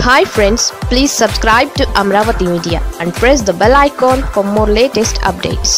hi friends please subscribe to Amaravati media and press the bell icon for more latest updates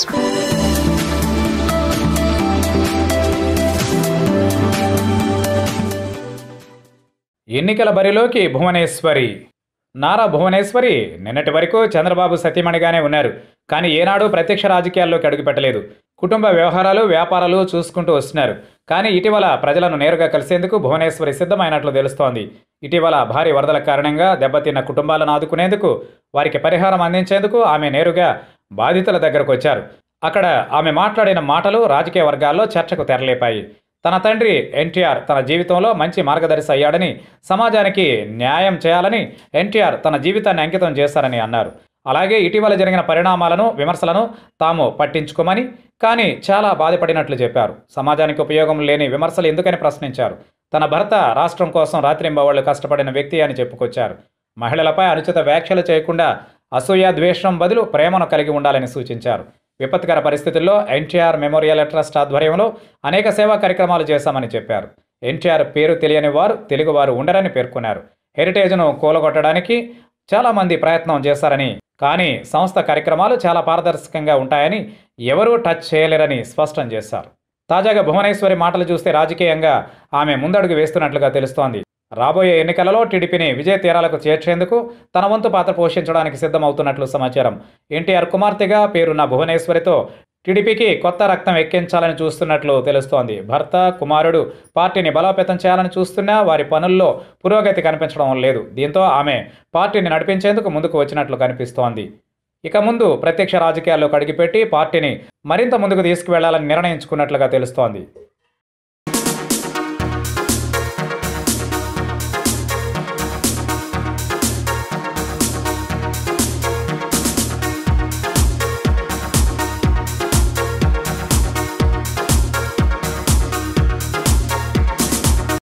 ఎన్నికల బరిలోకి భువనేశ్వరి నారా భువనేశ్వరి నిన్నటి వరకు చంద్రబాబు సతీమణిగానే ఉన్నారు కానీ ఏనాడు ప్రత్యక్ష రాజకీయాల్లోకి అడుగుపెట్టలేదు కుటుంబ వ్యవహారాలు వ్యాపారాలు చూసుకుంటూ వస్తున్నారు కానీ ఇటీవల ప్రజలను నేరుగా కలిసేందుకు భువనేశ్వరి సిద్ధమైనట్లు తెలుస్తోంది ఇటీవల భారీ వరదల కారణంగా దెబ్బతిన్న కుటుంబాలను ఆదుకునేందుకు వారికి పరిహారం అందించేందుకు ఆమె నేరుగా బాధితుల దగ్గరకు వచ్చారు అక్కడ ఆమె మాట్లాడిన మాటలు రాజకీయ వర్గాల్లో చర్చకు తెరలేపాయి తన తండ్రి ఎన్టీఆర్ తన జీవితంలో మంచి మార్గదర్శి అయ్యాడని సమాజానికి న్యాయం చేయాలని ఎన్టీఆర్ తన జీవితాన్ని అంకితం చేశారని అన్నారు అలాగే ఇటీవల జరిగిన పరిణామాలను విమర్శలను తాము పట్టించుకోమని కానీ చాలా బాధపడినట్లు చెప్పారు సమాజానికి ఉపయోగం లేని విమర్శలు ఎందుకని ప్రశ్నించారు తన భర్త రాష్ట్రం కోసం రాత్రింబవళ్లు కష్టపడిన వ్యక్తి అని చెప్పుకొచ్చారు మహిళలపై అనుచిత వ్యాఖ్యలు చేయకుండా అసూయ ద్వేషం బదులు ప్రేమను కలిగి ఉండాలని సూచించారు విపత్కర పరిస్థితుల్లో ఎన్టీఆర్ మెమోరియల్ ట్రస్ట్ ఆధ్వర్యంలో అనేక సేవా కార్యక్రమాలు చేశామని చెప్పారు ఎన్టీఆర్ పేరు తెలియని వారు తెలుగువారు ఉండరని పేర్కొన్నారు హెరిటేజ్ను కూలగొట్టడానికి చాలామంది ప్రయత్నం చేశారని కానీ సంస్థ కార్యక్రమాలు చాలా పారదర్శకంగా ఉంటాయని ఎవరూ టచ్ చేయలేరని స్పష్టం చేశారు తాజాగా భువనేశ్వరి మాటలు చూస్తే రాజకీయంగా ఆమె ముందడుగు వేస్తున్నట్లుగా తెలుస్తోంది రాబోయే ఎన్నికలలో టీడీపీని విజయ తీరాలకు చేర్చేందుకు తన వంతు పాత్ర పోషించడానికి సిద్ధమవుతున్నట్లు సమాచారం ఎన్టీఆర్ కుమార్తెగా పేరున్న భువనేశ్వరితో టీడీపీకి కొత్త రక్తం ఎక్కించాలని చూస్తున్నట్లు తెలుస్తోంది భర్త కుమారుడు పార్టీని బలోపేతం చేయాలని చూస్తున్నా వారి పనుల్లో పురోగతి కనిపించడం లేదు దీంతో ఆమె పార్టీని నడిపించేందుకు ముందుకు వచ్చినట్లు కనిపిస్తోంది ఇక ముందు ప్రత్యక్ష రాజకీయాల్లోకి అడిగిపెట్టి పార్టీని మరింత ముందుకు తీసుకువెళ్లాలని నిర్ణయించుకున్నట్లుగా తెలుస్తోంది